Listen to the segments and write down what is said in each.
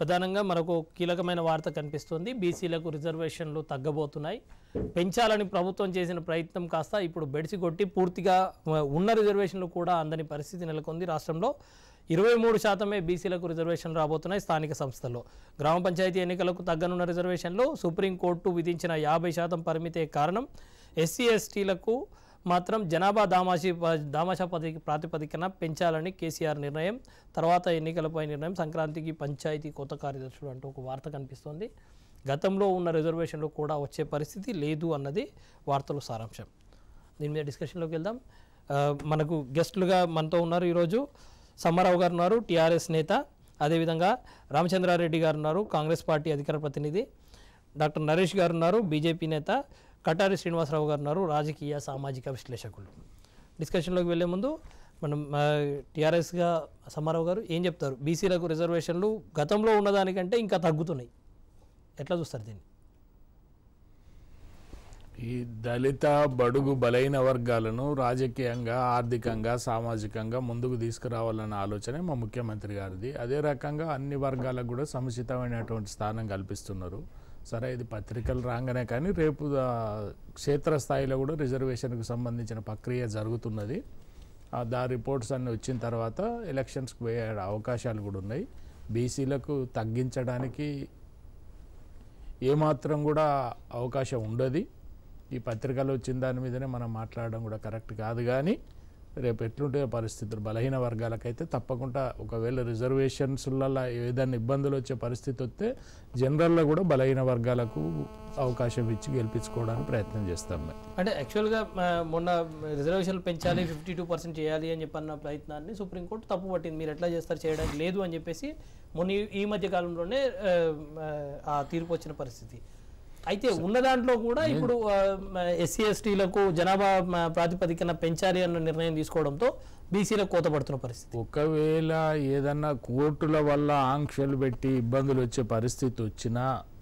ప్రధానంగా మనకు కీలకమైన వార్త కనిపిస్తుంది బీసీలకు రిజర్వేషన్లు తగ్గబోతున్నాయి పెంచాలని ప్రభుత్వం చేసిన ప్రయత్నం కాస్త ఇప్పుడు బెడిసి కొట్టి పూర్తిగా ఆ, ఉన్న రిజర్వేషన్లు కూడా అందని పరిస్థితి నెలకొంది రాష్ట్రంలో ఇరవై మూడు శాతమే బీసీలకు రిజర్వేషన్ రాబోతున్నాయి స్థానిక సంస్థల్లో గ్రామ పంచాయతీ ఎన్నికలకు తగ్గనున్న రిజర్వేషన్లు సుప్రీంకోర్టు విధించిన యాభై శాతం పరిమితే కారణం ఎస్సీ ఎస్టీలకు మాత్రం జనాభా దామాషి దామాషా పది ప్రాతిపదికన పెంచాలని కేసీఆర్ నిర్ణయం తర్వాత ఎన్నికలపై నిర్ణయం సంక్రాంతికి పంచాయతీ కొత్త కార్యదర్శులు అంటూ ఒక వార్త కనిపిస్తోంది గతంలో ఉన్న రిజర్వేషన్లు కూడా వచ్చే పరిస్థితి లేదు అన్నది వార్తలు సారాంశం దీని మీద డిస్కషన్లోకి వెళ్దాం ఆ, మనకు గెస్టులుగా మనతో ఉన్నారు ఈరోజు సమ్మారావు గారు ఉన్నారు టీఆర్ఎస్ నేత అదేవిధంగా రామచంద్రారెడ్డి గారు ఉన్నారు కాంగ్రెస్ పార్టీ అధికార ప్రతినిధి డాక్టర్ నరేష్ గారు ఉన్నారు బీజేపీ నేత కటారి శ్రీనివాసరావు గారు ఉన్నారు రాజకీయ సామాజిక విశ్లేషకులు డిస్కషన్లోకి వెళ్ళే ముందు మనం టీఆర్ఎస్గా సమ్మారావు గారు ఏం చెప్తారు బీసీలకు రిజర్వేషన్లు గతంలో ఉన్నదానికంటే ఇంకా తగ్గుతున్నాయి ఎట్లా చూస్తారు దీన్ని ఈ దళిత బడుగు బలైన వర్గాలను రాజకీయంగా ఆర్థికంగా సామాజికంగా ముందుకు తీసుకురావాలన్న ఆలోచనే మా ముఖ్యమంత్రి గారిది అదే రకంగా అన్ని వర్గాలకు కూడా సముచితమైనటువంటి స్థానం కల్పిస్తున్నారు సరే ఇది పత్రికలు రాగానే కానీ రేపు ఆ, క్షేత్రస్థాయిలో కూడా రిజర్వేషన్కు సంబంధించిన ప్రక్రియ జరుగుతున్నది ఆ, దా రిపోర్ట్స్ అన్నీ వచ్చిన తర్వాత ఎలక్షన్స్కి పోయే అవకాశాలు కూడా ఉన్నాయి బీసీలకు తగ్గించడానికి ఏమాత్రం కూడా అవకాశం ఉండదు ఈ పత్రికలో వచ్చిన దాని మీదనే మనం మాట్లాడడం కూడా కరెక్ట్ కాదు కానీ రేపు ఎట్లుంటే పరిస్థితులు బలహీన వర్గాలకైతే తప్పకుండా ఒకవేళ రిజర్వేషన్స్లలో ఏదైనా ఇబ్బందులు వచ్చే పరిస్థితి వస్తే జనరల్లో కూడా బలహీన వర్గాలకు అవకాశం ఇచ్చి గెలిపించుకోవడానికి ప్రయత్నం చేస్తాం మేము అంటే యాక్చువల్గా ఆ, మొన్న రిజర్వేషన్లు పెంచాలి ఫిఫ్టీ టూ పర్సెంట్ చేయాలి అని చెప్పన్న ప్రయత్నాన్ని సుప్రీంకోర్టు తప్పు పట్టింది మీరు ఎట్లా చేస్తారు చేయడానికి లేదు అని చెప్పేసి మొన్న ఈ- ఈ మధ్య కాలంలోనే ఆ, ఆ తీర్పు వచ్చిన పరిస్థితి అయితే ఉన్న దాంట్లో కూడా ఇప్పుడు ఎస్సీ ఎస్టీలకు జనాభా ఆ, ప్రాతిపదికన పెంచాలి అన్న నిర్ణయం తీసుకోవడంతో బీసీలకు కోత పడుతున్న పరిస్థితి ఒకవేళ ఏదన్నా కోర్టుల వల్ల ఆంక్షలు పెట్టి ఇబ్బందులు వచ్చే పరిస్థితి వచ్చినా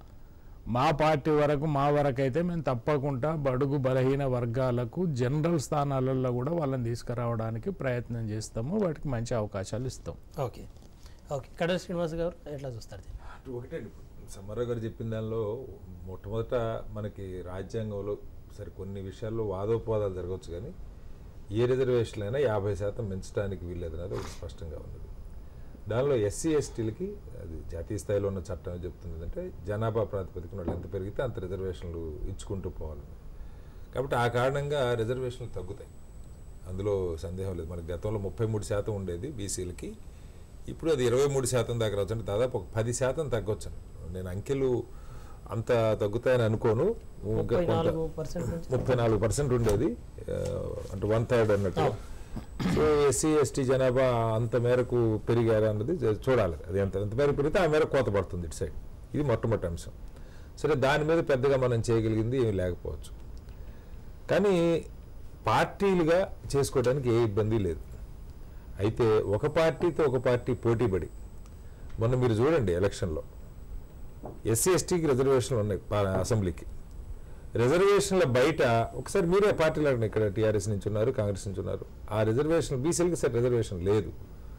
మా పార్టీ వరకు మా వరకు అయితే మేము తప్పకుండా బడుగు బలహీన వర్గాలకు జనరల్ స్థానాలలో కూడా వాళ్ళని తీసుకురావడానికి ప్రయత్నం చేస్తాము వాటికి మంచి అవకాశాలు ఇస్తాం ఓకే ఓకే కడల శ్రీనివాస్ గారు ఎట్లా చూస్తారు దీన్ని? అటు ఒకటే అండి సమ్మారావు గారు చెప్పిన దానిలో మొట్టమొదట మనకి రాజ్యాంగంలో సరే కొన్ని విషయాల్లో వాదోపవాదాలు జరగవచ్చు కానీ ఏ రిజర్వేషన్ అయినా యాభై శాతం పెంచడానికి వీల్లేదన్నది ఒకటి స్పష్టంగా ఉన్నది దానిలో ఎస్సీ ఎస్టీలకి అది జాతీయ స్థాయిలో ఉన్న చట్టం ఏం చెప్తుంది అంటే జనాభా ప్రాతిపదికన వాళ్ళు ఎంత పెరిగితే అంత రిజర్వేషన్లు ఇచ్చుకుంటూ పోవాలని కాబట్టి ఆ కారణంగా రిజర్వేషన్లు తగ్గుతాయి అందులో సందేహం లేదు మనకి గతంలో ముప్పై మూడు శాతం ఉండేది బీసీలకి ఇప్పుడు అది ఇరవై మూడు శాతం దాకా రావచ్చు అంటే దాదాపు ఒక పది శాతం తగ్గొచ్చు నేను అంకెలు అంత తగ్గుతాయని అనుకోను ఇంకా ముప్పై కొంత నాలుగు పర్సెంట్ నుంచి ముప్పై నాలుగు పర్సెంట్ ఉండేది ఆ, అంటే వన్ థర్డ్ అన్నట్టు సో ఎస్సీ ఎస్టీ జనాభా అంత మేరకు పెరిగారా అన్నది చూ- చూడాలి అది ఎంత ఎంత మేరకు పెరిగితే ఆ మేరకు కోత పడుతుంది ఇటు సైడ్ ఇది మొట్టమొదటి అంశం సరే దాని మీద పెద్దగా మనం చేయగలిగింది ఏమీ లేకపోవచ్చు కానీ పార్టీలుగా చేసుకోవడానికి ఏ ఇబ్బంది లేదు అయితే ఒక పార్టీతో ఒక పార్టీ పోటీపడి మొన్న మీరు చూడండి ఎలక్షన్లో ఎస్సీ ఎస్టీకి రిజర్వేషన్లు ఉన్నాయి పా- అసెంబ్లీకి రిజర్వేషన్ల బయట ఒకసారి మీరే పార్టీలు అడగండి ఇక్కడ టీఆర్ఎస్ నుంచి ఉన్నారు కాంగ్రెస్ నుంచి ఉన్నారు ఆ రిజర్వేషన్ బీసీలకి సరే రిజర్వేషన్ లేదు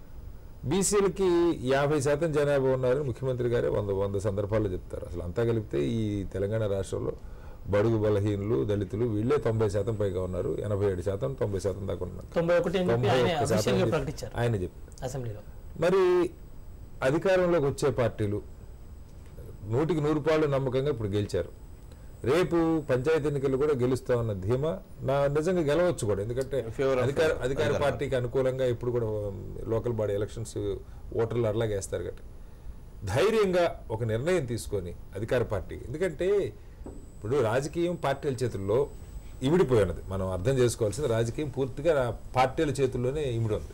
బీసీలకి యాభై శాతం జనాభా ఉన్నారని ముఖ్యమంత్రి గారే వంద వంద సందర్భాల్లో చెప్తారు అసలు అంతా కలిపితే ఈ తెలంగాణ రాష్ట్రంలో బడుగు బలహీనులు దళితులు వీళ్ళే తొంభై శాతం పైగా ఉన్నారు ఎనభై ఏడు శాతం తొంభై శాతం దాకా ఉన్నారు తొంభై ఒకటి అని చెప్పి తొంభై ఆయన ఒక్క శాతం అఫీషియల్గా చెప్పి- ప్రకటించారు ఆయన చెప్పి అసెంబ్లీలో మరి అధికారంలోకి వచ్చే పార్టీలు నూటికి నూరు పాళ్ళు నమ్మకంగా ఇప్పుడు గెలిచారు రేపు పంచాయతీ ఎన్నికలు కూడా గెలుస్తామన్న ధీమా నా నిజంగా గెలవచ్చు కూడా ఎందుకంటే Favor of అధికార అధికార పార్టీకి అనుకూలంగా ఇప్పుడు కూడా లోకల్ బాడీ ఎలక్షన్స్ ఓటర్లు అట్లాగే వేస్తారు కాబట్టి ధైర్యంగా ఒక నిర్ణయం తీసుకొని అధికార పార్టీ ఎందుకంటే ఇప్పుడు రాజకీయం పార్టీల చేతుల్లో ఇమిడిపోయి ఉన్నది మనం అర్థం చేసుకోవాల్సింది రాజకీయం పూర్తిగా పార్టీల చేతుల్లోనే ఇమిడి ఉంది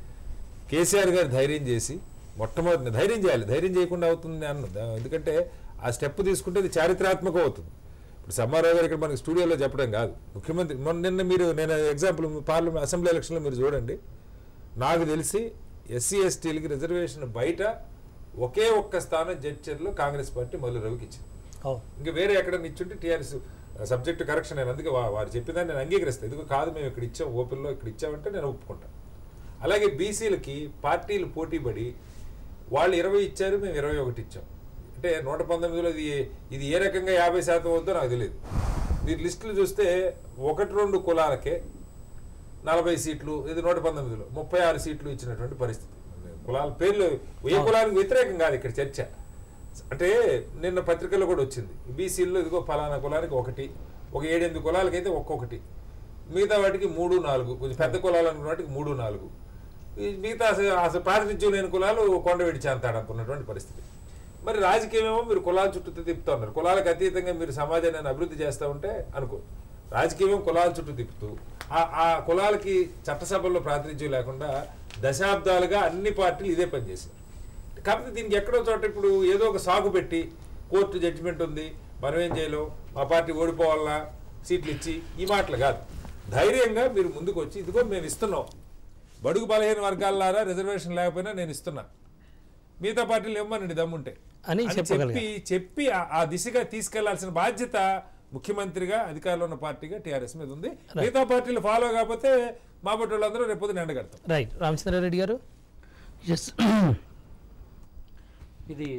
కేసీఆర్ గారు ధైర్యం చేసి మొట్టమొదటి ధైర్యం చేయాలి ధైర్యం చేయకుండా అవుతుంది అన్న ఎందుకంటే ఆ స్టెప్ తీసుకుంటే అది చారిత్రాత్మకం అవుతుంది ఇప్పుడు సమ్మారావు గారు ఇక్కడ మనకి స్టూడియోలో చెప్పడం కాదు ముఖ్యమంత్రి మొన్న నిన్న మీరు నేను ఎగ్జాంపుల్ పార్లమెంట్ అసెంబ్లీ ఎలక్షన్లో మీరు చూడండి నాకు తెలిసి ఎస్సీ ఎస్టీలకి రిజర్వేషన్ బయట ఒకే ఒక్క స్థానం జడ్చర్లో కాంగ్రెస్ పార్టీ మల్లు రవికి ఇచ్చింది అవును ఇంకా వేరే ఎక్కడ ఇచ్చుంటే టీఆర్ఎస్ సబ్జెక్ట్ కరెక్షన్ నేను అందుకే వా- వారు చెప్పిన నేను అంగీకరిస్తాను ఎందుకు కాదు మేము ఇక్కడ ఇచ్చాం ఓపెన్లో ఇక్కడ ఇచ్చామంటే నేను ఒప్పుకుంటాను అలాగే బీసీలకి పార్టీలు పోటీపడి వాళ్ళు ఇరవై ఇచ్చారు మేము ఇరవై ఒకటి ఇచ్చాం అంటే నూట పంతొమ్మిదిలో ఇది ఇది ఏ రకంగా యాభై శాతం అవుతుందో నాకు తెలియదు మీరు లిస్టులు చూస్తే ఒకటి రెండు కులాలకే నలభై సీట్లు ఇది నూట పంతొమ్మిదిలో ముప్పై ఆరు సీట్లు ఇచ్చినటువంటి పరిస్థితి కులాల పేర్లు ఏ కులానికి వ్యతిరేకం కాదు ఇక్కడ చర్చ అంటే నిన్న పత్రికల్లో కూడా వచ్చింది బీసీల్లో ఇదిగో ఫలానా కులానికి ఒకటి ఒక ఏడెనిమిది కులాలకైతే ఒక్కొక్కటి మిగతా వాటికి మూడు నాలుగు కొంచెం పెద్ద కులాలు అనుకున్న వాటికి మూడు నాలుగు ఈ మిగతా అసలు అసలు ప్రాతినిధ్యం లేని కులాలు కొండ విడిచేంతాడు అనుకున్నటువంటి పరిస్థితి మరి రాజకీయమేమో మీరు కులాల చుట్టూ తిప్పుతూ ఉన్నారు కులాలకు అతీతంగా మీరు సమాజాన్ని అభివృద్ధి చేస్తూ ఉంటే అనుకో రాజకీయం కులాల చుట్టూ తిప్పుతూ ఆ- ఆ కులాలకి చట్టసభల్లో ప్రాతినిధ్యం లేకుండా దశాబ్దాలుగా అన్ని పార్టీలు ఇదే పని చేశారు కాకపోతే దీనికి ఎక్కడో చోట ఇప్పుడు ఏదో ఒక సాగు పెట్టి కోర్టు జడ్జిమెంట్ ఉంది మనం ఏం చేయలేం మా పార్టీ ఓడిపోవాలన్నా సీట్లు ఇచ్చి ఈ మాటలు కాదు ధైర్యంగా మీరు ముందుకు వచ్చి ఇదిగో మేము ఇస్తున్నాం బడుగు బలహీన వర్గాలారా రిజర్వేషన్ లేకపోయినా నేను ఇస్తున్నా మిగతా పార్టీలు ఇవ్వమనండి దమ్ముంటే అని అని చెప్పగలిగారు. చెప్పి చెప్పి ఆ- ఆ దిశగా తీసుకెళ్లాల్సిన బాధ్యత ముఖ్యమంత్రిగా అధికారంలో ఉన్న పార్టీగా టీఆర్ఎస్ మీద ఉంది మిగతా పార్టీలు ఫాలో కాకపోతే మా బట్టి వాళ్ళందరూ రేపు పొద్దున ఎండగడతాం రైట్ రామచంద్రారెడ్డి గారు ఎస్ ఇది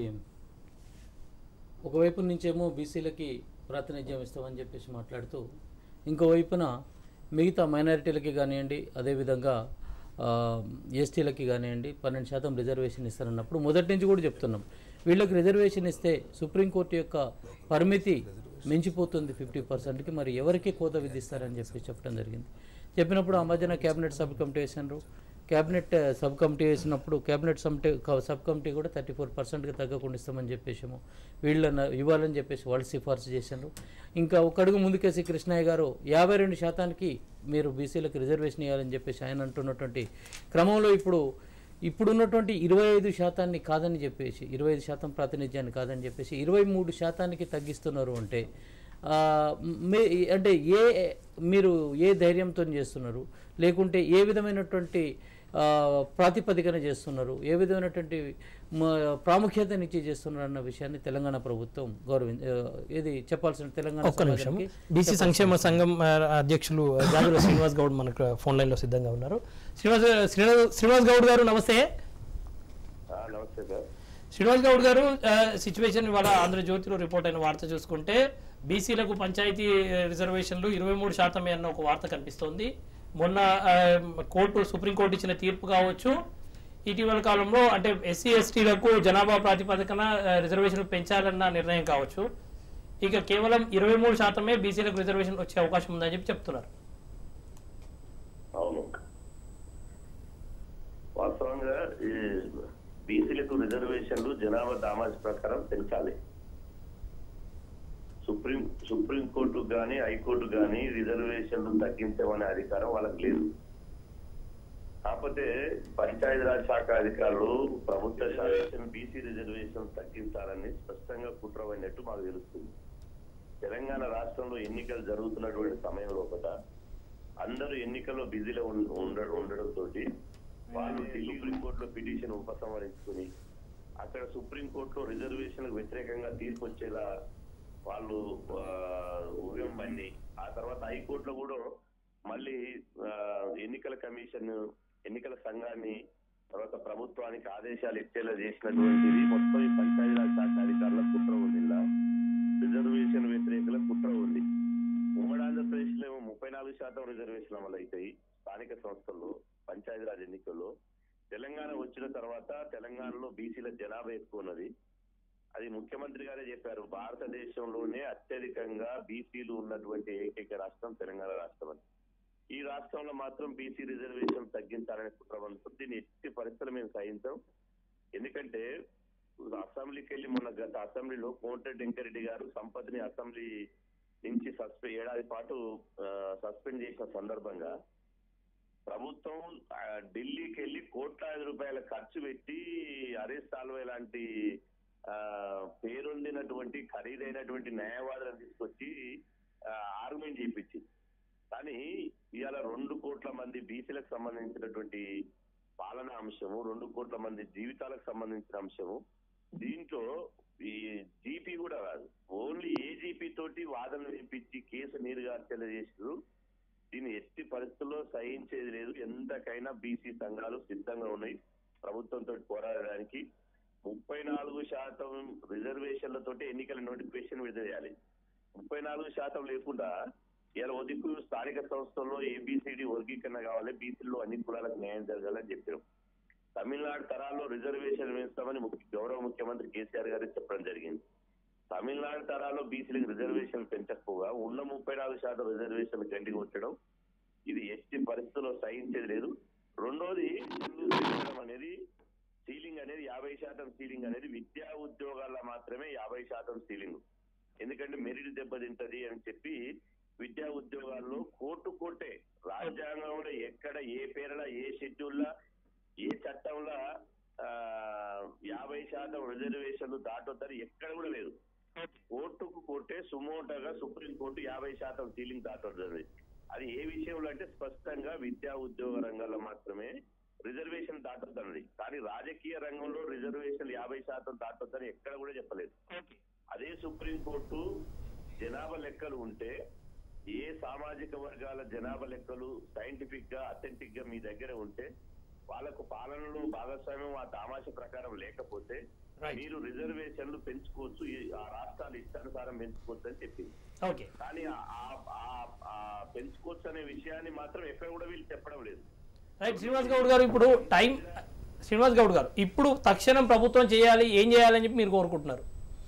ఒకవైపు నుంచేమో బీసీలకి ప్రాతినిధ్యం ఇస్తామని చెప్పేసి మాట్లాడుతూ ఇంకోవైపున మిగతా మైనారిటీలకి కానివ్వండి అదేవిధంగా ఎస్టీలకి కానివ్వండి పన్నెండు శాతం రిజర్వేషన్ ఇస్తారన్నప్పుడు మొదటి నుంచి కూడా చెప్తున్నాం వీళ్ళకి రిజర్వేషన్ ఇస్తే సుప్రీంకోర్టు యొక్క పరిమితి మించిపోతుంది ఫిఫ్టీ పర్సెంట్కి మరి ఎవరికి కోత విధిస్తారని చెప్పి చెప్పడం జరిగింది చెప్పినప్పుడు ఆ మధ్యన క్యాబినెట్ సబ్ కమిటీ వేసినారు క్యాబినెట్ సబ్ కమిటీ వేసినప్పుడు క్యాబినెట్ సమిటీ సబ్ కమిటీ కూడా థర్టీ ఫోర్ పర్సెంట్కి తగ్గకుండా ఇస్తామని చెప్పేసాము వీళ్ళని ఇవ్వాలని చెప్పేసి వాళ్ళు సిఫార్సు చేశారు ఇంకా ఒక అడుగు ముందుకేసి కృష్ణయ్య గారు యాభై రెండు శాతానికి మీరు బీసీలకు రిజర్వేషన్ ఇవ్వాలని చెప్పేసి ఆయన అంటున్నటువంటి క్రమంలో ఇప్పుడు ఇప్పుడున్నటువంటి ఇరవై ఐదు శాతాన్ని కాదని చెప్పేసి ఇరవై ఐదు శాతం ప్రాతినిధ్యాన్ని కాదని చెప్పేసి ఇరవై మూడు శాతానికి తగ్గిస్తున్నారు అంటే ఆ, మే అంటే ఏ మీరు ఏ ధైర్యంతో చేస్తున్నారు లేకుంటే ఏ విధమైనటువంటి ఆ, ప్రాతిపదికన చేస్తున్నారు ఏ విధమైనటువంటి మ- ప్రాముఖ్యతనిచ్చి చేస్తున్నారు అన్న విషయాన్ని తెలంగాణ ప్రభుత్వం గౌరవి ఆ, ఇది చెప్పాల్సిన తెలంగాణ ఒక్క నిమిషం సమాజానికి బీసీ సంక్షేమ సంఘం ఆ, అధ్యక్షులు జాగుల శ్రీనివాస్ గౌడ్ మనకు ఫోన్ లైన్లో సిద్ధంగా ఉన్నారు శ్రీనివాస్ శ్రీనివాస్ శ్రీనివాస్ గౌడ్ గారు నమస్తే ఆ, నమస్తే సార్ శ్రీనివాస్ గౌడ్ గారు సిచ్యువేషన్ ఇవాళ ఆంధ్రజ్యోతిలో రిపోర్ట్ అయిన వార్త చూసుకుంటే బీసీలకు పంచాయతీ రిజర్వేషన్లు ఇరవై మూడు శాతమే అన్న ఒక వార్త కనిపిస్తోంది మొన్న ఆ, కోర్టు సుప్రీంకోర్టు ఇచ్చిన తీర్పు కావచ్చు ఇటీవల కాలంలో అంటే ఎస్సీ ఎస్టీలకు జనాభా ప్రాతిపదికన ఆ, రిజర్వేషన్లు పెంచాలన్న నిర్ణయం కావచ్చు ఇక కేవలం ఇరవై మూడు శాతమే బీసీలకు రిజర్వేషన్ వచ్చే అవకాశం ఉందని చెప్పి చెప్తున్నారు అవును వాస్తవంగా ఈ బీసీలకు రిజర్వేషన్లు జనాభా దామాజ్ ప్రకారం పెంచాలి సుప్రీం సుప్రీం కోర్టు గాని హైకోర్టు గాని రిజర్వేషన్లు తగ్గించమనే అధికారం వాళ్ళకి లేదు కాకపోతే పంచాయతీరాజ్ శాఖ అధికారులు ప్రభుత్వ శాసన బీసీ రిజర్వేషన్ తగ్గించాలని స్పష్టంగా కుట్ర పడినట్టు మాకు తెలుస్తుంది తెలంగాణ రాష్ట్రంలో ఎన్నికలు జరుగుతున్నటువంటి సమయంలో ఒకట అందరూ ఎన్నికల్లో బిజీలో ఉం- ఉండ ఉండడంతో వాళ్ళు సుప్రీంకోర్టులో పిటిషన్ ఉపసంహరించుకుని అక్కడ సుప్రీంకోర్టులో రిజర్వేషన్లకు వ్యతిరేకంగా తీర్పు వచ్చేలా వాళ్ళు ఆ, ఉదయం బండి ఆ తర్వాత హైకోర్టులో కూడా మళ్ళీ ఆ, ఎన్నికల కమిషన్ ఎన్నికల సంఘాన్ని తర్వాత ప్రభుత్వానికి ఆదేశాలు ఇచ్చేలా చేసినటువంటిది మొత్తం ఈ పంచాయతీరాజ్ శాఖ అధికారుల కుట్ర ఉంది ఇలా. రిజర్వేషన్ వ్యతిరేకుల కుట్ర ఉంది ఉమ్మడి ఆంధ్రప్రదేశ్ లో ఏమో ముప్పై నాలుగు శాతం రిజర్వేషన్ అమలు అవుతాయి స్థానిక సంస్థల్లో పంచాయతీరాజ్ ఎన్నికల్లో తెలంగాణ వచ్చిన తర్వాత తెలంగాణలో బీసీల జనాభా ఎక్కువ ఉన్నది అది ముఖ్యమంత్రి గారే చెప్పారు భారతదేశంలోనే అత్యధికంగా బీసీలు ఉన్నటువంటి ఏకైక రాష్ట్రం తెలంగాణ రాష్ట్రం అని ఈ రాష్ట్రంలో మాత్రం బీసీ రిజర్వేషన్ తగ్గించాలనే కుట్రవంతం దీన్ని ఎట్టి పరిస్థితులు మేము సహించాం ఎందుకంటే అసెంబ్లీకి వెళ్ళి మొన్న గత అసెంబ్లీలో కోమటిరెడ్డి వెంకరెడ్డి గారు సంపత్ని అసెంబ్లీ నుంచి సస్పెండ్ ఏడాది పాటు సస్పెండ్ చేసిన సందర్భంగా ప్రభుత్వం ఆ, ఢిల్లీకి వెళ్ళి కోట్లాది రూపాయల ఖర్చు పెట్టి హరీష్ సాల్వే లాంటి ఆ, పేరొందినటువంటి ఖరీదైనటువంటి న్యాయవాదులను తీసుకొచ్చి ఆర్గ్యుమెంట్ చేయించింది కానీ ఇవాళ రెండు కోట్ల మంది బీసీలకు సంబంధించినటువంటి పాలనా అంశము రెండు కోట్ల మంది జీవితాలకు సంబంధించిన అంశము దీంట్లో ఈ జీపీ కూడా కాదు ఓన్లీ ఏజీపీ తోటి వాదన వినిపించి కేసు నీరుగార్చేలా చేసారు దీన్ని ఎట్టి పరిస్థితుల్లో సహించేది లేదు ఎంతకైనా బీసీ సంఘాలు సిద్ధంగా ఉన్నాయి ప్రభుత్వంతో పోరాడడానికి ముప్పై నాలుగు శాతం రిజర్వేషన్లతోటి ఎన్నికల నోటిఫికేషన్ విడుదల చేయాలి ముప్పై నాలుగు శాతం లేకుండా ఇలా ఒదిక్కు స్థానిక సంస్థల్లో ఏబిసిడి వర్గీకరణ కావాలి బీసీలో అన్ని కులాలకు న్యాయం జరగాలని చెప్పారు తమిళనాడు తరాల్లో రిజర్వేషన్ వేస్తామని ముఖ్య- గౌరవ ముఖ్యమంత్రి కేసీఆర్ గారు చెప్పడం జరిగింది తమిళనాడు తరాల్లో బీసీలకు రిజర్వేషన్ పెంచకపోగా ఉన్న ముప్పై నాలుగు శాతం రిజర్వేషన్ గండి కొట్టడం ఇది ఎట్టి పరిస్థితుల్లో సహించేది లేదు రెండోది ఇల్లు పెంచడం అనేది సీలింగ్ అనేది యాభై శాతం సీలింగ్ అనేది విద్యా ఉద్యోగాల్లో మాత్రమే యాభై శాతం సీలింగ్ ఎందుకంటే మెరిట్ దెబ్బతింటది అని చెప్పి విద్యా ఉద్యోగాల్లో కోర్టు కోర్టే రాజ్యాంగంలో ఎక్కడ ఏ పేరుల ఏ షెడ్యూల్లో ఏ చట్టంలో ఆ, యాభై శాతం రిజర్వేషన్లు దాటొద్దని ఎక్కడ కూడా లేదు కోర్టుకు కోర్టే సుమోటోగా సుప్రీం కోర్టు యాభై శాతం సీలింగ్ దాటొద్దని అది ఏ విషయంలో అంటే స్పష్టంగా విద్యా ఉద్యోగ రంగంలో మాత్రమే రిజర్వేషన్ దాటొద్దన్నది కానీ రాజకీయ రంగంలో రిజర్వేషన్ యాభై శాతం దాటొద్దని ఎక్కడ కూడా చెప్పలేదు అదే సుప్రీం కోర్టు జనాభా లెక్కలు ఉంటే ఏ సామాజిక వర్గాల జనాభా లెక్కలు సైంటిఫిక్ గా అథెంటిక్ గా మీ దగ్గర ఉంటే వాళ్ళకు పాలనలో భాగస్వామ్యం ఆ దామాష ప్రకారం లేకపోతే Right. మీరు రిజర్వేషన్లు పెంచుకోవచ్చు ఈ- ఆ రాష్ట్రాలు ఇష్టానుసారం పెంచుకోవచ్చు అని చెప్పింది ఓకే కానీ ఆ- ఆ- ఆ- ఆ పెంచుకోవచ్చు అనే విషయాన్ని మాత్రం ఎక్కడ కూడా వీళ్ళు చెప్పడం లేదు రైట్ శ్రీనివాస్ గౌడ్ గారు ఇప్పుడు టైం శ్రీనివాస్ గౌడ్ గారు ఇప్పుడు తక్షణం ప్రభుత్వం చేయాలి ఏం చేయాలని చెప్పి మీరు కోరుకుంటున్నారు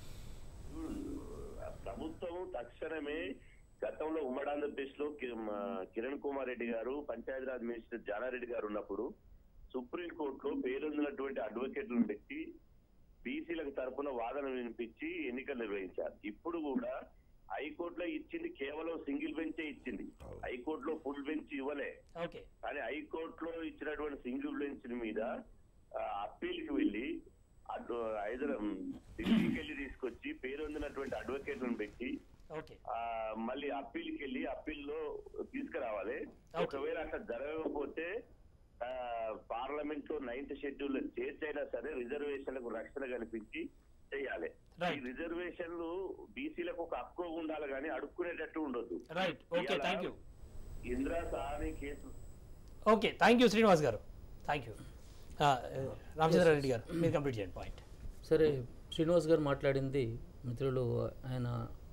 ప్రభుత్వం తక్షణమే గతంలో ఉమ్మడి ఆంధ్రప్రదేశ్ లో కి- మ- కిరణ్ కుమార్ రెడ్డి గారు పంచాయతీరాజ్ మినిస్టర్ జానారెడ్డి గారు ఉన్నప్పుడు సుప్రీంకోర్టులో పేరొందినటువంటి అడ్వకేట్లను పెట్టి బీసీలకు తరపున వాదన వినిపించి ఎన్నికలు నిర్వహించారు ఇప్పుడు కూడా హైకోర్టులో ఇచ్చింది కేవలం సింగిల్ బెంచే ఇచ్చింది హైకోర్టులో ఫుల్ బెంచ్ ఇవ్వలే ఓకే కానీ హైకోర్టులో ఇచ్చినటువంటి సింగిల్ బెంచ్ మీద అప్పీల్ కి వెళ్ళి అటు హైదరాబాద్ ఢిల్లీకి వెళ్ళి తీసుకొచ్చి పేరొందినటువంటి అడ్వకేట్లను పెట్టి ఓకే ఆ మళ్ళీ అప్పీల్కి వెళ్ళి అప్పీల్లో తీసుకురావాలి ఒకవేళ అట్లా జరగకపోతే ఆ, పార్లమెంట్ లో నైన్త్ షెడ్యూల్ చేర్చైనా సరే రిజర్వేషన్లకు రక్షణ కల్పించి చేయాలి Right. ఈ రిజర్వేషన్లు బీసీలకు ఒక హక్కు ఉండాలి కానీ అడుక్కునేటట్టు ఉండొద్దు రైట్ ఓకే ఇవాళ thank you Indira Sawhney case okay thank you Srinivas garu thank you Ramachandra Reddy గారు మీరు కంప్లీట్ చేయండి పాయింట్ సరే శ్రీనివాస్ గారు మాట్లాడింది మిత్రులు ఆయన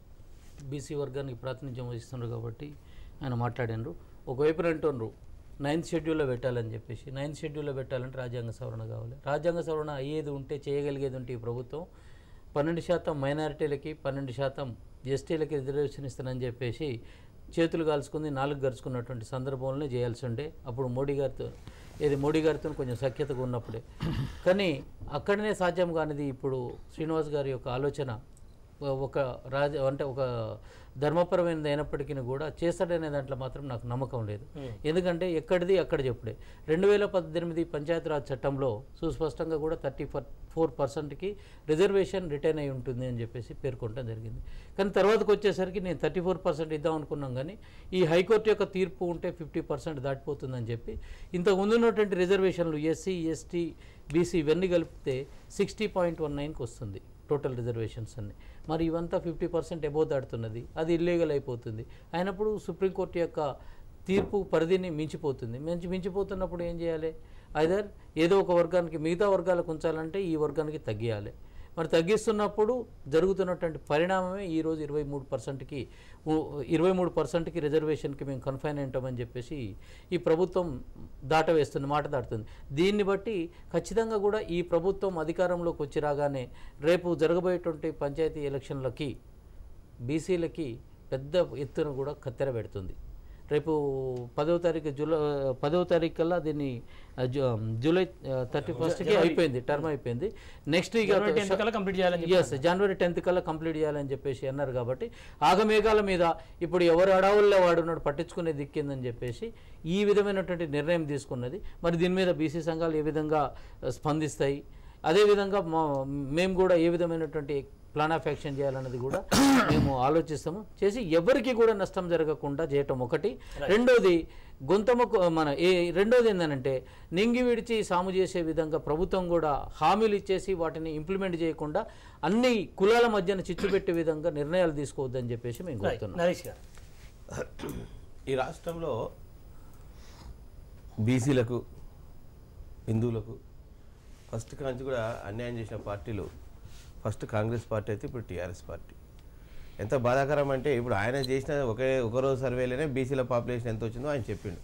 బీసీ వర్గానికి ప్రాతినిధ్యం వహిస్తున్నారు కాబట్టి ఆయన మాట్లాడినారు ఒకవైపు అంటున్నారు నైన్త్ షెడ్యూల్లో పెట్టాలని చెప్పేసి నైన్త్ షెడ్యూల్లో పెట్టాలంటే రాజ్యాంగ సవరణ కావాలి రాజ్యాంగ సవరణ అయ్యేది ఉంటే చేయగలిగేది ఉంటే ఈ ప్రభుత్వం పన్నెండు శాతం మైనారిటీలకి పన్నెండు శాతం ఎస్టీలకి రిజర్వేషన్ ఇస్తానని చెప్పేసి చేతులు కాల్చుకుంది నాలుగు గరుచుకున్నటువంటి సందర్భంలోనే చేయాల్సి ఉండే అప్పుడు మోడీ గారితో ఏది మోడీ గారితో కొంచెం సఖ్యతగా ఉన్నప్పుడే కానీ అక్కడనే సాధ్యం కానిది ఇప్పుడు శ్రీనివాస్ గారి యొక్క ఆలోచన ఒక రాజ అంటే ఒక ధర్మపరమైనది అయినప్పటికీ కూడా చేస్తాడనే దాంట్లో మాత్రం నాకు నమ్మకం లేదు ఎందుకంటే ఎక్కడిది అక్కడ చెప్పుడే రెండు వేల పద్దెనిమిది పంచాయతీరాజ్ చట్టంలో సుస్పష్టంగా కూడా థర్టీ ఫోర్ పర్సెంట్కి రిజర్వేషన్ రిటైన్ అయి ఉంటుంది అని చెప్పేసి పేర్కొనడం జరిగింది కానీ తర్వాతకు వచ్చేసరికి నేను థర్టీ ఫోర్ పర్సెంట్ ఇద్దాం అనుకున్నాం కానీ ఈ హైకోర్టు యొక్క తీర్పు ఉంటే ఫిఫ్టీ పర్సెంట్ దాటిపోతుందని చెప్పి ఇంతకు ముందు ఉన్నటువంటి రిజర్వేషన్లు ఎస్సీ ఎస్టీ బీసీ ఇవన్నీ కలిపితే సిక్స్టీ పాయింట్ వన్ నైన్కి వస్తుంది టోటల్ రిజర్వేషన్స్ అన్ని మరి ఇవంతా ఫిఫ్టీ పర్సెంట్ ఎబో దాటుతున్నది అది ఇల్లీగల్ అయిపోతుంది అయినప్పుడు సుప్రీంకోర్టు యొక్క తీర్పు పరిధిని మించిపోతుంది మించి మించిపోతున్నప్పుడు ఏం చేయాలి ఐదర్ ఏదో ఒక వర్గానికి మిగతా వర్గాలకు ఉంచాలంటే ఈ వర్గానికి తగ్గియాలి మరి తగ్గిస్తున్నప్పుడు జరుగుతున్నటువంటి పరిణామమే ఈరోజు ఇరవై మూడు పర్సెంట్కి ఇరవై మూడు పర్సెంట్కి రిజర్వేషన్కి మేము కన్ఫైన్ ఉంటామని చెప్పేసి ఈ ప్రభుత్వం దాటవేస్తుంది మాట దాటుతుంది దీన్ని బట్టి ఖచ్చితంగా కూడా ఈ ప్రభుత్వం అధికారంలోకి వచ్చి రాగానే రేపు జరగబోయేటువంటి పంచాయతీ ఎలక్షన్లకి బీసీలకి పెద్ద ఎత్తున కూడా కత్తెర పెడుతుంది రేపు పదవ తారీఖు జూలై పదవ తారీఖు కల్లా దీన్ని ఆ, జూ- జూలై థర్టీ ఫస్ట్కి అయిపోయింది టర్మ్ అయిపోయింది నెక్స్ట్ ఇక జనవరి 10th కల్లా కంప్లీట్ చేయాలని చెప్పి ఎస్ జనవరి టెన్త్ కల్లా కంప్లీట్ చేయాలని చెప్పేసి అన్నారు కాబట్టి ఆగమేఘాల మీద ఇప్పుడు ఎవరు అడవుల్లో వాడున్నాడు పట్టించుకునే దిక్కిందని చెప్పేసి ఈ విధమైనటువంటి నిర్ణయం తీసుకున్నది మరి దీని మీద బీసీ సంఘాలు ఏ విధంగా ఆ, స్పందిస్తాయి అదేవిధంగా మా మేము కూడా ఏ విధమైనటువంటి ప్లాన్ ఆఫ్ యాక్షన్ చేయాలన్నది కూడా మేము ఆలోచిస్తాము చేసి ఎవరికి కూడా నష్టం జరగకుండా చేయటం ఒకటి రెండోది గొంతముకు మన ఏ రెండోది ఏంటంటే నింగి విడిచి సాము చేసే విధంగా ప్రభుత్వం కూడా హామీలు ఇచ్చేసి వాటిని ఇంప్లిమెంట్ చేయకుండా అన్ని కులాల మధ్యన చిచ్చు పెట్టే విధంగా నిర్ణయాలు తీసుకోవద్దని చెప్పేసి మేము రైట్ కోరుతున్నాం నరేష్ గారు ఈ రాష్ట్రంలో బీసీలకు హిందువులకు ఫస్ట్ కాంచి కూడా అన్యాయం చేసిన పార్టీలు ఫస్ట్ కాంగ్రెస్ పార్టీ అయితే ఇప్పుడు టీఆర్ఎస్ పార్టీ ఎంత బాధాకరం అంటే ఇప్పుడు ఆయన చేసిన ఒకే ఒకరోజు సర్వేలోనే బీసీల పాపులేషన్ ఎంత వచ్చిందో ఆయన చెప్పిండు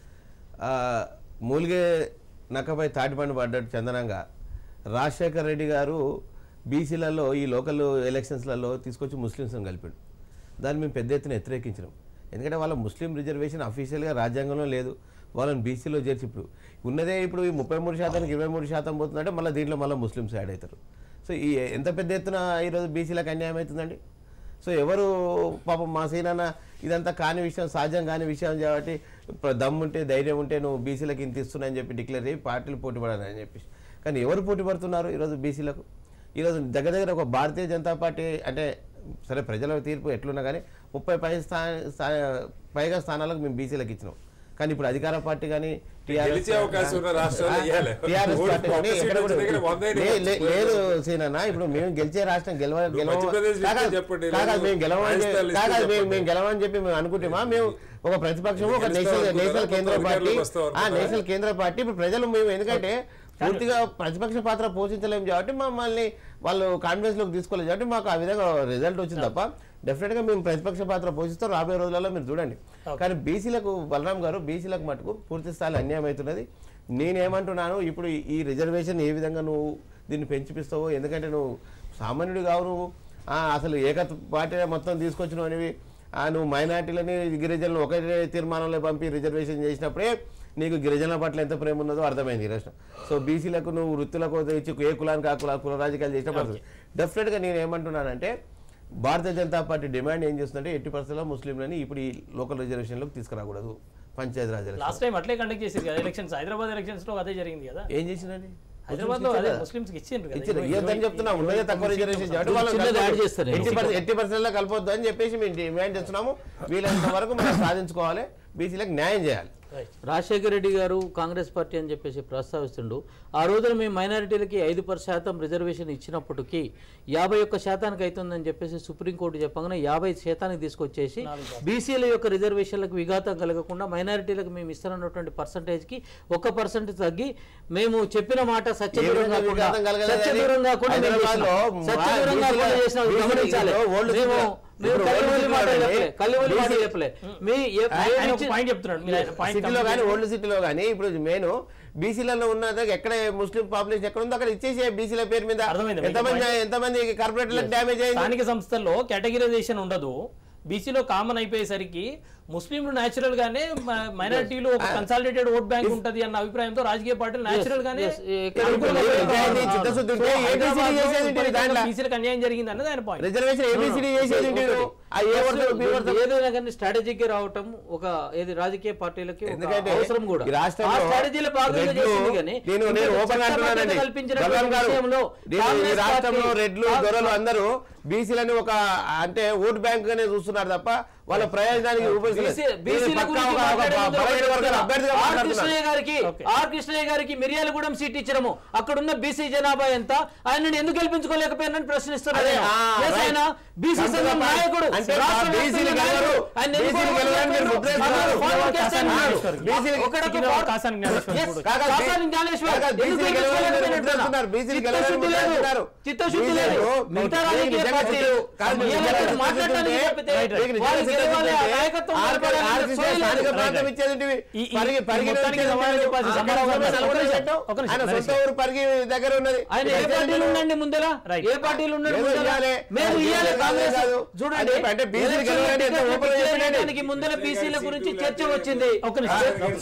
ఆ, మూలిగే నక్కపై తాటిపండు పడ్డట్టు చందనంగా రాజశేఖర రెడ్డి గారు బీసీలలో ఈ లోకల్ ఎలక్షన్స్లలో తీసుకొచ్చి ముస్లిమ్స్ని కలిపాడు దాన్ని మేము పెద్ద ఎత్తున వ్యతిరేకించినాం ఎందుకంటే వాళ్ళ ముస్లిం రిజర్వేషన్ అఫీషియల్గా రాజ్యాంగంలో లేదు వాళ్ళని బీసీలో చేర్చి ఇప్పుడు ఉన్నదే ఇప్పుడు ఈ ముప్పై మూడు శాతానికి ఇరవై మూడు శాతం పోతుందంటే మళ్ళీ దీంట్లో మళ్ళీ ముస్లిమ్స్ యాడ్ అవుతారు సో ఈ ఎంత పెద్ద ఎత్తున ఈరోజు బీసీలకు అన్యాయం అవుతుందండి సో ఎవరు పాపం మా సీనన్న ఇదంతా కాని విషయం సహజం కాని విషయం కాబట్టి ప్ర- దమ్ముంటే ధైర్యం ఉంటే నువ్వు బీసీలకు ఇంత ఇస్తున్నా అని చెప్పి డిక్లేర్ చేయి పార్టీలు పోటీ పడాలని చెప్పేసి కానీ ఎవరు పోటీ పడుతున్నారు ఈరోజు బీసీలకు ఈరోజు దగ్గర దగ్గర ఒక భారతీయ జనతా పార్టీ అంటే సరే ప్రజల తీర్పు ఎట్లున్నా కానీ ముప్పై పై స్థా స్థా- పైగా స్థానాలకు మేము బీసీలకు ఇచ్చినాం కానీ ఇప్పుడు అధికార పార్టీ కానీ గెలిచే అవకాశం ఉన్న రాష్ట్రాలు ఇయ్యాలి. టీఆర్ఎస్ ఓటు పార్టీ కానీ ఒక్క ఎక్కడ సీటు కూడా దగ్గర వంద అయినా లే- లే- పోలేదు. లేదు సీనన్న ఇప్పుడు మేము గెలిచే రాష్ట్రం గెలవ గెలవ మధ్యప్రదేశ్ కాకా- లిస్టు చెప్పండి. కాకా లేదు. మేము గెలవని చెప్పి- రాజస్థాన్ లిస్టు కాకా మేము చెప్పండి. మేము గెలవని చెప్పి మేము అనుకుంటామా మేము ఒక ప్రతిపక్షం ఒక గెలుస్తాం నేషనల్ అనుకున్నారా? నేషనల్ కేంద్ర కొత్త పార్టీ అధికారులకు వస్తాం ఆ అనుకున్నారా? నేషనల్ కేంద్ర పార్టీ ఇప్పుడు ప్రజలు మేము ఎందుకంటే పూర్తిగా ప్రతిపక్ష పాత్ర పోషించలేము కాబట్టి మమ్మల్ని వాళ్ళు కాన్ఫిడెన్స్ లోకి తీసుకోలేదు కాబట్టి మాకు ఆ విధంగా రిజల్ట్ వచ్చింది తప్ప డెఫినెట్ గా మేము ప్రతిపక్ష పాత్ర పోషిస్తాం రాబోయే రోజులలో మీరు చూడండి కానీ బీసీలకు బలరాం గారు బీసీలకు మటుకు పూర్తి స్థాయిలో అన్యాయం అవుతున్నది నేనేమంటున్నాను ఇప్పుడు ఈ- ఈ రిజర్వేషన్ ఏ విధంగా నువ్వు దీన్ని పెంచిపిస్తావో ఎందుకంటే నువ్వు సామాన్యుడు కావు నువ్వు ఆ, అసలు ఏక పార్టీ మొత్తం తీసుకొచ్చినావు అనేవి ఆ, నువ్వు మైనార్టీలని గిరిజనులు ఒకే తీర్మానంలో పంపి రిజర్వేషన్ చేసినప్పుడే నీకు గిరిజనుల పట్ల ఎంత ప్రేమ ఉన్నదో అర్థమైంది ఈ రాష్ట్రం సో బీసీలకు నువ్వు వృత్తులకు ఇచ్చి ఏ కులానికి ఆ కుల కుల రాజకీయాలు చేసినప్పుడు డెఫినెట్గా నేను ఏమంటున్నానంటే భారతీయ జనతా పార్టీ డిమాండ్ ఏం చేస్తుందంటే ఎట్టి పరిస్థితుల్లో ముస్లింలని ఇప్పుడు ఈ లోకల్ రిజర్వేషన్లోకి తీసుకురాకూడదు Panchayati Raj election last time అట్లే కండక్ట్ చేసారు కదా ఎలక్షన్స్ హైదరాబాద్ ఎలక్షన్స్ లో అదే జరిగింది కదా ఏం చేసిందండి హైదరాబాద్ లో అదే ముస్లిమ్స్ కి ఇచ్చిండ్రు కదా ఇచ్చిన ఇరవై- ఇవ్వద్దని చెప్తున్నా ఉన్నదే తక్కువ రిజర్వేషన్ కాబట్టి వాళ్ళని చిన్నది కలపొద్దు. యాడ్ చేస్తారు. ఎట్టి పర్సెంట్ ఎట్టి పర్సెంట్ కలపొద్దు అని చెప్పేసి మేము డిమాండ్ చేస్తున్నాము వీలైనంత వరకు మనం సాధించుకోవాలి బీసీలకు న్యాయం చేయాలి రాజశేఖర రెడ్డి గారు కాంగ్రెస్ పార్టీ అని చెప్పేసి ప్రస్తావిస్తుండు ఆ రోజున మేము మైనారిటీలకి ఐదు పర్ శాతం రిజర్వేషన్ ఇచ్చినప్పటికీ యాభై ఒక్క శాతానికి అవుతుందని చెప్పేసి సుప్రీంకోర్టు చెప్పగానే యాభై శాతానికి తీసుకొచ్చేసి బీసీల యొక్క రిజర్వేషన్లకు విఘాతం కలగకుండా మైనారిటీలకు మేము ఇస్తున్నటువంటి పర్సంటేజ్కి ఒక పర్సెంట్ తగ్గి మేము చెప్పిన మాట సత్యదూరం ఏ విధంగా కాకుండా విఘాతం కలగలేదని సత్యదూరం కాకుండా మేము హైదరాబాద్లో చేసినాం. సత్యదూరం బీసీల- కాకుండా చేసినాం. బీసీల గమనించాలి. ఇప్పుడు ఓల్డ్ మేము సిటీలో- మేము ఇప్పుడు కల్లివల్లి ఓల్డ్ మాట సిటీలో చెప్పలే కల్లివల్లి మాట బీసీ- చెప్పలే మీ ఏ- ఆయన మేము ఒక పాయింట్ చెప్తున్నాడు మీరు ఆయన పాయింట్ సిటీలో కానీ ఓల్డ్ సిటీలో కానీ ఇప్పుడు మెయిన్ బీసీలలో ఉన్న దగ్గర ఎక్కడ ముస్లిం పాపులేషన్ ఎక్కడ ఉందో అక్కడ ఇచ్చేసే బీసీల పేరు మీద అర్థమైంది. మీకు ఎంతమంది point. ఎంతమంది కార్పొరేట్లకు డ్యామేజ్ అయింది స్థానిక సంస్థల్లో కేటగిరైజేషన్ ఉండదు బీసీలో కామన్ అయిపోయేసరికి ముస్లింలు న్యాచురల్ గానే మైనారిటీలు ఒక కన్సాలిడేటెడ్ ఓట్ బ్యాంక్ ఉంటది అన్న అభిప్రాయంతో రాజకీయ పార్టీలు న్యాచురల్ గానే yes. ఎక్కడ అనుకూలంగా కూడా వ్యవహరిస్తారు. నిజాయితీ, చిత్తశుద్ధి ఉంటే సో ABCD హైదరాబాద్లో చేసేది ఉంటుంది దాంట్లో. బీసీలకు అన్యాయం జరిగింది అన్నది ఆయన పాయింట్ రిజర్వేషన్ ఏబిసిడి చేసేది మీరు. ఆ ఏ వర్గం, బి వర్గం. ఏదైనా కానీ స్ట్రాటజిక్ గా రావటం ఒక ఏది రాజకీయ పార్టీలకి ఒక ఎందుకంటే అవసరం కూడా ఈ రాష్ట్రంలో ఆ స్ట్రాటజీలో భాగంగా రెడ్లు- చేసింది కానీ నేను నేను ఇంకొక ఓపెన్ చట్టబద్ధత అంటున్నానండి కల్పించినటువంటి గౌరవ్ గారు, విషయంలో నేను ఈ కాంగ్రెస్ రాష్ట్రంలో పార్టీ- రెడ్లు దొరలు అందరూ బీసీలని ఒక అంటే ఓట్ బ్యాంక్ గానే చూస్తున్నారు తప్ప వాళ్ళ ప్రయోజనానికి ఉపయోగించలేదు. బీసీ- బీసీల నేను పక్కా గురించి ఒక- ఒక మాట్లాడే ముందు బలహీన ఒకటి వర్గాల చెప్తున్నా. అభ్యర్థిగా ఆర్ మాట్లాడుతున్నాను. కృష్ణయ్య గారికి ఓకే. ఆర్ కృష్ణయ్య గారికి మిర్యాలగూడెం సీట్ ఇచ్చడము అక్కడున్న బీసీ జనాభా ఎంత ఆయనను ఎందుకు గెలిపించుకోలేకపోయినని ప్రశ్నిస్తున్నారు అదే, ఆయన. ఆ, Yes, right. ఆయన బీసీ కంపెనీ సంఘం పార్టీ- నాయకుడు అంటే రాష్ట్ర బీసీలు వ్యాప్తంగా గెలవరు. నాయకుడు. ఆయన ఎందుకు బీసీలు గెలవరని మీరు ముద్రేస్తున్నారు. అక్కడ ఫార్వర్డ్ చేస్తే అన్నారు. బీసీలు- ఒకడొక సికింద్రాబాద్ ఫార్వర్డ్- కాసాని జ్ఞానేశ్వర్ Yes, కూడా. కాకా, కాసాని జ్ఞానేశ్వర్ కాకా, ఎందుకు బీసీలు గెలిపించుకోలేకపోయినట్టు గెలవరని ముద్రేస్తున్నారు. బీసీలు చిత్తశుద్ధి గెలవరని లేదు. ముద్రేస్తున్నారు. చిత్తశుద్ధి లేదు బీసీలు మిగతా మీకు రాజకీయ నిజంగా పార్టీలు కాదు, మీకు వీళ్ళతో నిజంగా మాట్లాడడానికి చిత్తశుద్ధి తప్పితే ఉంటే, మీకు నిజంగా వాళ్ళు గెలవాలి, ఆ చిత్తశుద్ధి ఉంటే, నాయకత్వం ఆర్- నిలబడాలని ఆర్సీసీ సోయి లేదు. స్థానిక Right, ప్రాంతం right. ఇచ్చేది ఈ- ఈ- పరిగి ఈ పరిగి మొత్తానికి ఇచ్చేది సమాధానం ఉంటుంది. చెప్పాల్సి ఆ సమాధానం సొంత చెప్పాల్సి ఊరు సమాధానం పెట్టు. ఒక నిమిషం, ఆయన నరేష్ సొంత ఊరు పరిగి దగ్గర ఉన్నది ఆయన ఏ పార్టీలు ఉండండి ముందర Right. ఏ పార్టీలు ఉండండి ఏదో ముందర ఇయ్యాలి. మేము అది ఇయ్యాలి ఇయ్యాలి కాంగ్రెస్ కాదు. చూడండి అంటే అంటే బీసీలు ఎలక్షన్ గెలవాలని ఎంత టికెట్లు ఓపెన్ ఫిక్స్ చెప్పినండి. చేయడానికి ముందర బీసీల గురించి చర్చ వచ్చింది ఒక నిమిషం.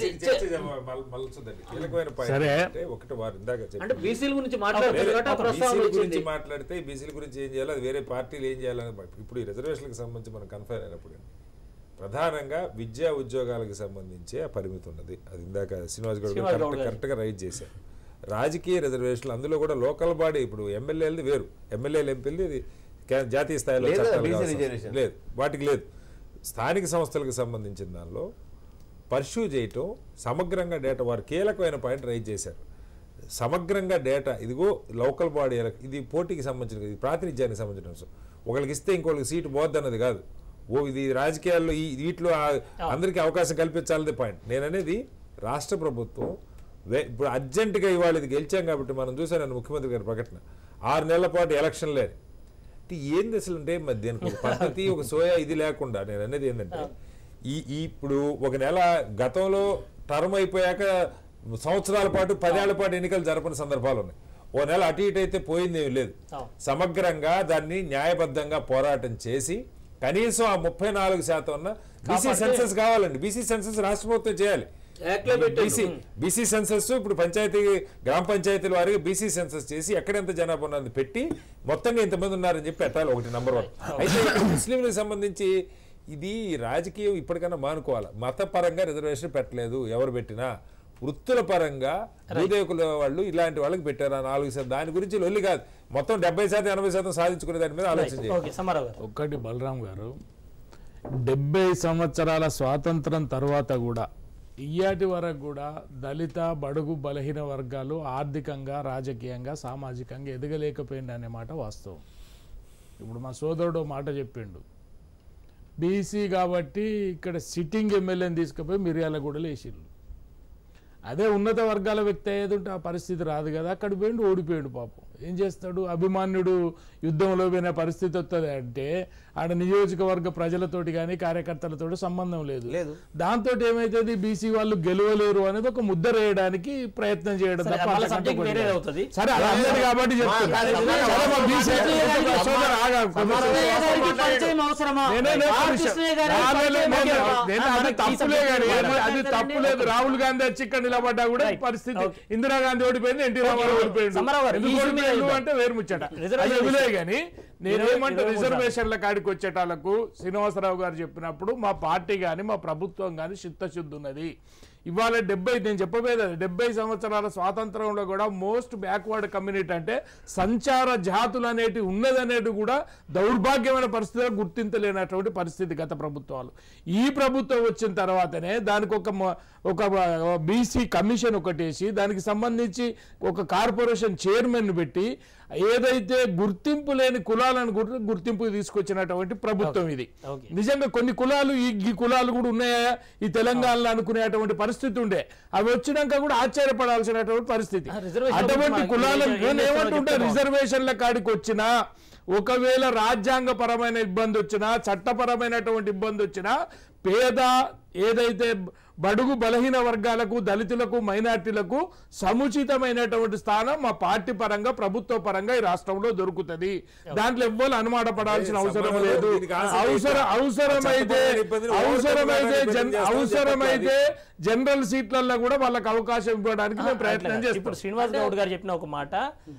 కీలకమైన point సరే. అంటే ఒకటి వారు ఇందాక అంటే చెప్పారు. బీసీల గురించి మాట్లాడుతుంది కాబట్టి ఆ ప్రస్తావన బీసీల వచ్చింది గురించి మాట్లాడితే బీసీల గురించి ఏం చేయాలి అది వేరే పార్టీలు ఏం చేయాలని ఇప్పుడు ఈ రిజర్వేషన్లకు సంబంధించి మనం కన్ఫైన్ అయినప్పుడు ప్రధానంగా విద్యా ఉద్యోగాలకు సంబంధించి ఆ పరిమితి ఉన్నది అది ఇందాక శ్రీనివాస్ గౌడ్ శ్రీనివాస్ గౌడ్ కరెక్ట్ గారు. కరెక్ట్గా రైట్ చేశారు రాజకీయ రిజర్వేషన్లు అందులో కూడా లోకల్ బాడీ ఇప్పుడు ఎమ్మెల్యేలది వేరు ఎమ్మెల్యేలు ఎంపీలది ఇది కే- జాతీయ స్థాయిలో లేదు కదా చట్టాలు బీసీ కావాల్సిన రిజర్వేషన్. అవసరం లేదు వాటికి లేదు స్థానిక సంస్థలకు సంబంధించిన దానిలో పర్ష్యూ చేయటం సమగ్రంగా డేటా వారు కీలకమైన పాయింట్ రైజ్ చేశారు సమగ్రంగా డేటా ఇదిగో లోకల్ బాడీ ఎలక్- ఇది పోటీకి సంబంధించిన ఇది ప్రాతినిధ్యానికి సంబంధించిన అంశం ఒకరికి ఇస్తే ఇంకొకరికి సీటు పోద్ది అన్నది కాదు ఓ ఇది రాజకీయాల్లో ఈ వీటిలో ఆ- అందరికీ అవకాశం కల్పించాలనే పాయింట్ నేను అనేది రాష్ట్ర ప్రభుత్వం వే- ఇప్పుడు అర్జెంటుగా ఇవాళ ఇది గెలిచాం కాబట్టి మనం చూసాను నేను ముఖ్యమంత్రి గారి ప్రకటన ఆరు నెలల పాటు ఎలక్షన్ లేని అంటే ఏంది అసలు అంటే మరి దీనికి ఒక పద్ధతి ఒక సోయా ఇది లేకుండా నేను అనేది ఏంటంటే ఈ ఈ ఇప్పుడు ఒక నెల గతంలో టర్మ్ అయిపోయాక సంవత్సరాల పాటు పదేళ్ల పాటు ఎన్నికలు జరపని సందర్భాలు ఉన్నాయి ఓ నెల అటు ఇటు అయితే పోయింది ఏమీ లేదు అవును. సమగ్రంగా దాన్ని న్యాయబద్ధంగా పోరాటం చేసి కనీసం ఆ ముప్పై నాలుగు శాతం ఉన్న బీసీ సెన్సస్ కావాలండి బీసీ సెన్సస్ రాష్ట్ర ప్రభుత్వం చేయాలి యాక్ట్లో పెట్టండి. బీసీ బీసీ సెన్సస్ ఇప్పుడు పంచాయతీ గ్రామ పంచాయతీల వారికి బీసీ సెన్సస్ చేసి ఎక్కడెంత జనాభా ఉన్నది పెట్టి మొత్తంగా ఇంతమంది ఉన్నారని చెప్పి పెట్టాలి ఒకటి నంబర్ వన్ అయితే ఇక్కడ ముస్లింలకు సంబంధించి ఇది రాజకీయం ఇప్పటికైనా మానుకోవాలి మతపరంగా రిజర్వేషన్ పెట్టలేదు ఎవరు పెట్టినా వృత్తుల పరంగా భూదేవుకుల వాళ్ళు ఇలాంటి వాళ్ళకి పెట్టారు ఆ నాలుగు శాతం దాని గురించి లొల్లి కాదు మొత్తం డెబ్బై శాతం ఎనభై శాతం సాధించుకునే దాని మీద ఆలోచన చేయాలి ఓకే సమారావు గారు ఒక్కటి బలరాం గారు డెబ్బై సంవత్సరాల స్వాతంత్రం తర్వాత కూడా ఇయ్యాటి వరకు కూడా దళిత బడుగు బలహీన వర్గాలు ఆర్థికంగా రాజకీయంగా సామాజికంగా ఎదగలేకపోయింది అనే మాట వాస్తవం ఇప్పుడు మా సోదరుడు ఓ మాట చెప్పిండు బీసీ కాబట్టి ఇక్కడ సిట్టింగ్ ఎమ్మెల్యేని తీసుకుపోయి మిర్యాలగూడలో వేసిండు అదే ఉన్నత వర్గాల వ్యక్తి అయ్యేది ఉంటే ఆ పరిస్థితి రాదు కదా అక్కడ పోయిండు ఓడిపోయాడు పాపం ఏం చేస్తాడు అభిమాన్యుడు యుద్ధంలో పోయిన పరిస్థితి వస్తుంది అంటే ఆడ నియోజకవర్గ ప్రజలతోటి కానీ కార్యకర్తలతోటి సంబంధం లేదు లేదు. దాంతో ఏమైతుంది బీసీ వాళ్ళు గెలవలేరు అనేది ఒక ముద్ర వేయడానికి ప్రయత్నం చేయడం సరే, తప్ప మళ్ళా అంతకంటే subject ఒకటి వేరేది కాదు. అవుతుంది. సరే అది అందరి కాబట్టి చెప్తున్నా. సరే, మా BC సోదరు ఆగా, కృష్ణయ్య గారికి పరిచయం అవసరమా? నేనే నేను ఆర్ పరిచయం- కృష్ణయ్య గారికి రాలేదు, పరిచయం నేను- అవసరమా? నేను ఆ, అది మనకి ఈ తప్పులే subject కానీ మాట్లాడండి. అది తప్పులేదు రాహుల్ గాంధీ వచ్చి ఇక్కడ నిలబడ్డా కూడా Right. పరిస్థితి Okay. ఇందిరాగాంధీ ఓడిపోయింది ఎన్టీ రామారావు Okay. ఓడిపోయిండు సమారావు గారు, ఎందుకు ఈ issue మీద ఓడిపోయిండు చూద్దాం. అంటే వేరు ముచ్చట Reservation అది వదిలే issue. కానీ ఇరవై- నేనేమంటే ఇరవై మూడు రిజర్వేషన్ల కాడికి వచ్చేటాలకు శ్రీనివాసరావు గారు చెప్పినప్పుడు మా పార్టీ కానీ మా ప్రభుత్వం కానీ చిత్తశుద్ధి ఉన్నది ఇవాళ డెబ్బై నేను చెప్పబోయేది అది, డెబ్బై సంవత్సరాల స్వాతంత్రంలో కూడా మోస్ట్ బ్యాక్వర్డ్ కమ్యూనిటీ అంటే సంచార జాతులు అనేటి ఉన్నదనేటి కూడా దౌర్భాగ్యమైన పరిస్థితిలో గుర్తించలేనటువంటి పరిస్థితి గత ప్రభుత్వాలు ఈ ప్రభుత్వం వచ్చిన తర్వాతనే దానికి ఒక మ- ఒక బీసీ కమిషన్ ఒకటేసి దానికి సంబంధించి ఒక కార్పొరేషన్ చైర్మన్ పెట్టి ఏదైతే గుర్తింపు లేని కులాలను గుర్- గుర్తింపు తీసుకొచ్చినటువంటి ప్రభుత్వం ఇది Okay. నిజంగా కొన్ని కులాలు ఈ ఈ కులాలు కూడా ఉన్నాయా ఈ తెలంగాణలో అనుకునేటువంటి పరిస్థితి ఉండే అవి వచ్చినాక కూడా ఆశ్చర్యపడాల్సినటువంటి పరిస్థితి ఆ, reservation అటువంటి గురించి కులాలను ఏం నేను చేస్తున్నారో ఏమంటుంటే చెప్తే రిజర్వేషన్ల కాడికి వచ్చినా ఒకవేళ రాజ్యాంగపరమైన ఇబ్బంది వచ్చినా చట్టపరమైనటువంటి ఇబ్బంది వచ్చినా పేద ఏదైతే బడుగు బలహీన వర్గాలకు దళితులకు మైనార్టీలకు సముచితమైనటువంటి స్థానం మా పార్టీ పరంగా ప్రభుత్వ పరంగా ఈ రాష్ట్రంలో దొరుకుతుంది దాంట్లో ఎవ్వరు అనుమాట పడాల్సిన అవసరం లేదు దీనికి ఆశ అవసరం లేదు. అవసరమైతే చట్టపరమైన ఇబ్బందులు అవసరమైతే ఓవర్కమ్ జన్- చేస్తాం అవసరమైతే జనరల్ సీట్లలో కూడా వాళ్ళకి అవకాశం ఇవ్వడానికి మేము ప్రయత్నం అట్లా చేస్తాం ఇప్పుడు శ్రీనివాస్ గౌడ్ గారు చెప్పిన ఒక మాట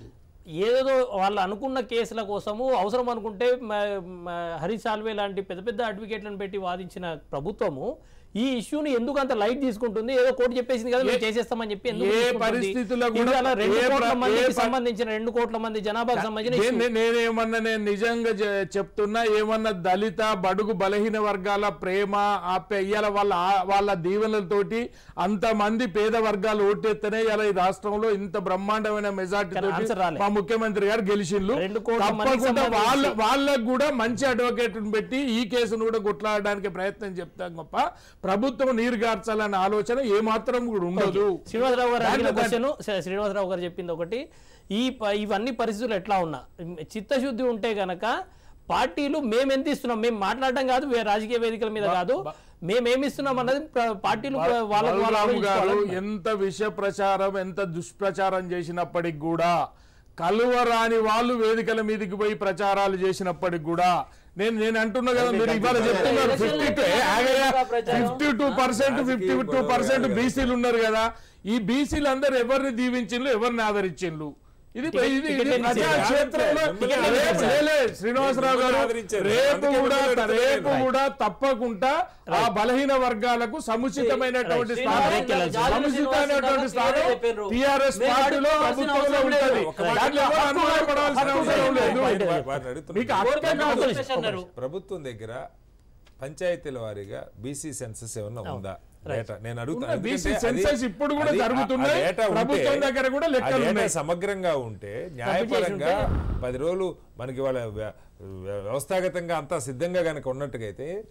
ఏదో వాళ్ళు అనుకున్న కేసుల కోసము అవసరం అనుకుంటే మ- మ- హరీష్ సాల్వే లాంటి పెద్ద పెద్ద అడ్వకేట్లను పెట్టి వాదించిన ప్రభుత్వము ఈ ఇష్యూని ఎందుకు అంత లైట్ తీసుకుంటుంది ఏదో కోర్టు చెప్పేసింది కదా మేము చేసేస్తామని చెప్పి ఎందుకు ఏ తీసుకుంటుంది? పరిస్థితుల్లో కూడా ఇవాళ రెండు ఏ ప్ర- కోట్ల ఏ మందికి ప- సంబంధించిన రెండు కోట్ల మంది జనాభాకు సంబంధించిన నే- issue. నే- నేనేమన్నా నేను నిజంగా చె- చెప్తున్నా ఏమన్నా దళిత బడుగు బలహీన వర్గాల ప్రేమ ఆప్య ఇవాళ వాళ్ళ ఆ- వాళ్ళ దీవెనలతోటి అంతమంది పేద వర్గాలు ఓటెత్తనే ఇలా ఈ రాష్ట్రంలో ఇంత బ్రహ్మాండమైన మెజార్టీ కానీ answer రాలే. మా ముఖ్యమంత్రి గారు గెలిచిండ్రు రెండు కోట్ల మందికి తప్పకుండా సంబంధించి- వాళ్ళ వాళ్ళకు కూడా మంచి అడ్వకేట్ పెట్టి ఈ కేసును కూడా కొట్లాడడానికి ప్రయత్నం చెప్తాం గొప్ప ప్రభుత్వం నీరు గార్చాలనే ఆలోచన ఏ మాత్రం కూడా ఉండదు శ్రీనివాసరావు గారు అడిగిన దాంట్లో- క్వశ్చన్ శ్రీనివాసరావు గారు చెప్పింది ఒకటి ఈ ప- ఇవన్నీ పరిస్థితులు ఎట్లా ఉన్నా చిత్తశుద్ధి ఉంటే గనక పార్టీలు మేము ఎంత ఇస్తున్నాం మేము మాట్లాడడం కాదు వే- రాజకీయ వేదికల మీద కాదు మేము ఏమి ఇస్తున్నాం అన్నది ప్ర- పార్టీలు ప్ర- వాళ్ళకు వాళ్ళు బలరాం గారు ఆలోచించుకోవాలి. ఎంత విష ప్రచారం ఎంత దుష్ప్రచారం చేసినప్పటికి కూడా కలువరాని వాళ్ళు వేదికల మీదకి పోయి ప్రచారాలు చేసినప్పటికి కూడా నేను నేను అంటున్నా కదా మీరు ఇవాళ చెప్తున్నారు fifty two fifty two percent fifty two percent బీసీలు ఉన్నారు కదా ఈ బీసీలు అందరు ఎవరిని దీవించిండ్రు ఎవరిని ఆదరించిండ్రు ఇది ఇది ఇది టికెట్ ప్రజాక్షేత్రంలో టికెట్ రేపు- ఇచ్చారు. లే- లే, శ్రీనివాసరావు గారు ఆదరించారు. రేపు అందుకే కూడా ముందు రేపు Right. కూడా తప్పకుండా ఆ బలహీన వర్గాలకు సముచితమైనటువంటి Right. స్థానం శ్రీనివాస్ గారు సముచితమైనటువంటి స్థానం చెప్పారు. టిఆర్ఎస్ మేము పార్టీలో అడుగుకోవాల్సిన ప్రభుత్వంలో అవసరం లేదు. ఉంటుంది ఒక మాట దాంట్లో ఎవరు అనుమానపడాల్సిన అవసరం లేదు వారిని అడుగుతున్నా. మీకు హక్కు అన్నారు ప్రభుత్వం దగ్గర పంచాయతీల వారీగా బీసీ సెన్సస్ ఏమన్నా ఉందా డేటా నేను అడుగుతాను ఉన్న BC ఎందుకంటే అది- census ఇప్పుడు కూడా అది- ఆ- జరుగుతున్నాయి. ఆ డేటా ఉంటే- ప్రభుత్వం దగ్గర కూడా లెక్కలు ఆ డేటా ఉన్నాయి. సమగ్రంగా ఉంటే న్యాయపరంగా పది రోజులు మనకి వాళ్ళ వ్య- వ్య- వ్యవస్థాగతంగా అంతా సిద్ధంగా కనుక ఉన్నట్టుగైతే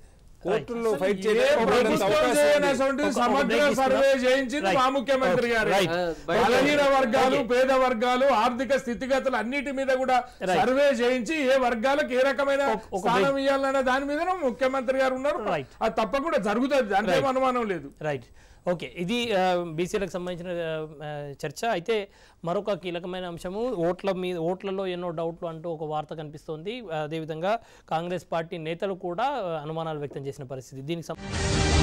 కోర్టుల్లో ఫైట్ ఏ చేయడానికి ప్రభుత్వం అవకాశం ఉంది. చేయనటువంటి ఒక- ఒక సమగ్ర break తీసుకుందాం. సర్వే చేయించింది Right. మా ముఖ్యమంత్రి గారు Right. బలహీన వర్గాలు పేద వర్గాలు ఆర్థిక స్థితిగతులు అన్నిటి మీద కూడా Right. సర్వే చేయించి ఏ వర్గాలకు ఏ రకమైన ఒక- ఒక స్థానం ఇవ్వాలన్న దాని మీద ముఖ్యమంత్రి గారు ఉన్నారు Right. అది తప్పకుండా జరుగుతుంది దాంట్లో ఏం అనుమానం లేదు రైట్ ఓకే ఇది బీసీలకు సంబంధించిన ఆ, చర్చ అయితే మరొక కీలకమైన అంశము ఓట్ల మీద ఓట్లలో ఎన్నో డౌట్లు అంటూ ఒక వార్త కనిపిస్తోంది అదేవిధంగా కాంగ్రెస్ పార్టీ నేతలు కూడా ఆ, అనుమానాలు వ్యక్తం చేసిన పరిస్థితి దీనికి సం-